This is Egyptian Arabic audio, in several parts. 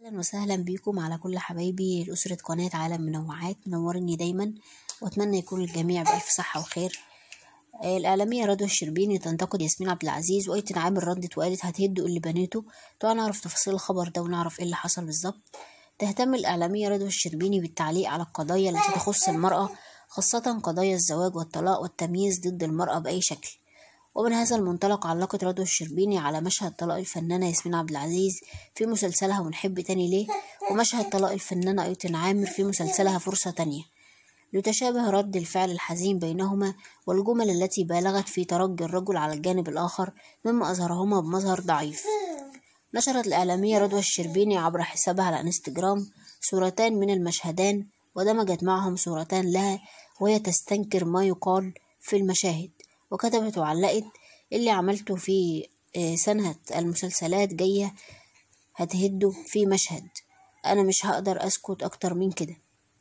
اهلا وسهلا بيكم على كل حبايبي لأسرة قناة عالم منوعات منورني دايما واتمنى يكون الجميع بألف صحة وخير آه، الإعلامية رضوى الشربيني تنتقد ياسمين عبد العزيز وأيتن عامر ردت وقالت هتهدوا اللي بنيته طبعا نعرف تفاصيل الخبر ده ونعرف ايه اللي حصل بالظبط تهتم الإعلامية رضوى الشربيني بالتعليق على القضايا التي تخص المرأة خاصة قضايا الزواج والطلاق والتمييز ضد المرأة بأي شكل ومن هذا المنطلق علقت رضوى الشربيني على مشهد طلاق الفنانة ياسمين عبد العزيز في مسلسلها ونحب تاني ليه ومشهد طلاق الفنانة أيتن عامر في مسلسلها فرصة تانية لتشابه رد الفعل الحزين بينهما والجمل التي بالغت في ترجي الرجل على الجانب الآخر مما أظهرهما بمظهر ضعيف نشرت الإعلامية رضوى الشربيني عبر حسابها على انستجرام صورتان من المشهدان ودمجت معهم صورتان لها وهي تستنكر ما يقال في المشاهد وكتبت وعلقت اللي عملته في آه، سنة المسلسلات جاية هتهده في مشهد أنا مش هقدر أسكت أكتر من كده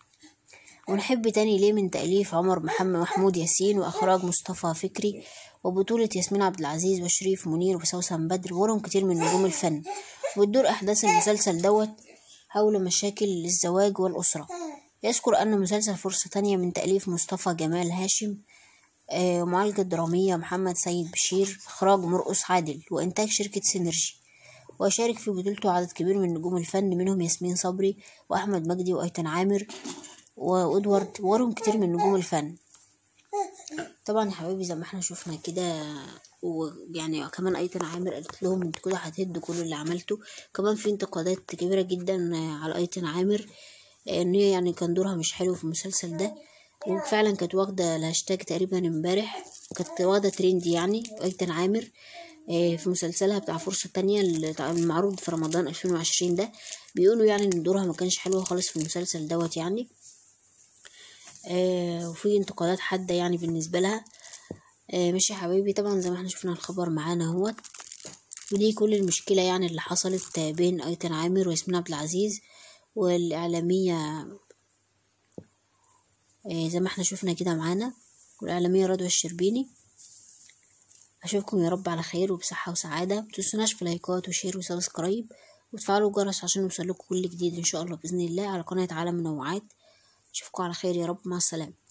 ونحب تاني ليه من تأليف عمر محمد محمود ياسين وإخراج مصطفى فكري وبطولة ياسمين عبد العزيز وشريف منير وسوسن بدر وغيرهم كتير من نجوم الفن وتدور أحداث المسلسل دوت حول مشاكل الزواج والأسرة يذكر أن مسلسل فرصة تانية من تأليف مصطفى جمال هاشم آه، معالجة درامية محمد سيد بشير إخراج مرقص عادل وإنتاج شركة سينرجي ويشارك في بطولته عدد كبير من نجوم الفن منهم ياسمين صبري وأحمد مجدي وأيتن عامر وإدوارد وغيرهم كتير من نجوم الفن طبعا يا حبايبي زي ما احنا شفنا كده ويعني كمان ايتن عامر قالت لهم انتوا كده هتهدوا كل اللي عملته كمان في انتقادات كبيره جدا على ايتن عامر ان هي يعني كان دورها مش حلو في المسلسل ده وفعلا كانت واخده الهاشتاج تقريبا امبارح كانت واخده ترند يعني ايتن عامر آه، في مسلسلها بتاع فرصة تانية اللي تع- المعروض في رمضان 2020 ده بيقولوا يعني ان دورها ما كانش حلو خالص في المسلسل دوت يعني آه، وفي انتقادات حادة يعني بالنسبة لها آه، ماشي يا حبايبي طبعا زي ما احنا شفنا الخبر معانا اهوت ودي كل المشكلة يعني اللي حصلت بين أيتن عامر وياسمين عبد العزيز والإعلامية آه، زي ما احنا شفنا كده معانا والإعلامية رضوى الشربيني أشوفكم يا رب على خير وبصحة وسعادة متنسوناش في لايكات وشير وسبسكرايب وتفعلوا الجرس عشان يوصلكوا كل جديد إن شاء الله بإذن الله على قناة عالم منوعات أشوفكم على خير يا رب مع السلامة